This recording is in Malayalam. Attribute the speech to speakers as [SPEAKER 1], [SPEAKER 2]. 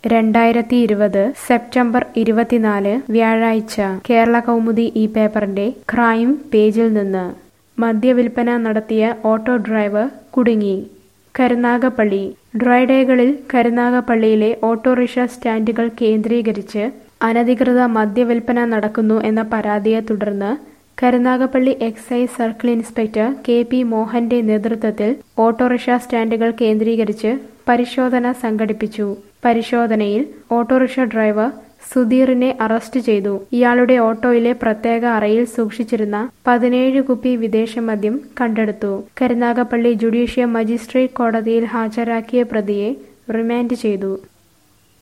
[SPEAKER 1] രണ്ടായിരത്തി ഇരുപത് സെപ്റ്റംബർ ഇരുപത്തിനാല് വ്യാഴാഴ്ച കേരള കൗമുദി ഈ പേപ്പറിന്റെ ക്രൈം പേജിൽ നിന്ന് മദ്യവിൽപ്പന നടത്തിയ ഓട്ടോ ഡ്രൈവർ കുടുങ്ങി കരുനാഗപ്പള്ളി ഡ്രൈഡേകളിൽ കരുനാഗപ്പള്ളിയിലെ ഓട്ടോറിക്ഷ സ്റ്റാൻഡുകൾ കേന്ദ്രീകരിച്ച് അനധികൃത മദ്യവിൽപ്പന നടക്കുന്നു എന്ന പരാതിയെ തുടർന്ന് Karunagappally excise circle inspector K P മോഹന്റെ നേതൃത്വത്തിൽ ഓട്ടോറിക്ഷ സ്റ്റാൻഡുകൾ കേന്ദ്രീകരിച്ച് പരിശോധന സംഘടിപ്പിച്ചു പരിശോധനയിൽ ഓട്ടോറിക്ഷ ഡ്രൈവർ സുധീറിനെ അറസ്റ്റ് ചെയ്തു ഇയാളുടെ ഓട്ടോയിലെ പ്രത്യേക അറയിൽ സൂക്ഷിച്ചിരുന്ന പതിനേഴ് കുപ്പി വിദേശ മദ്യം കണ്ടെടുത്തു കരുനാഗപ്പള്ളി ജുഡീഷ്യൽ മജിസ്ട്രേറ്റ് കോടതിയിൽ ഹാജരാക്കിയ പ്രതിയെ റിമാൻഡ് ചെയ്തു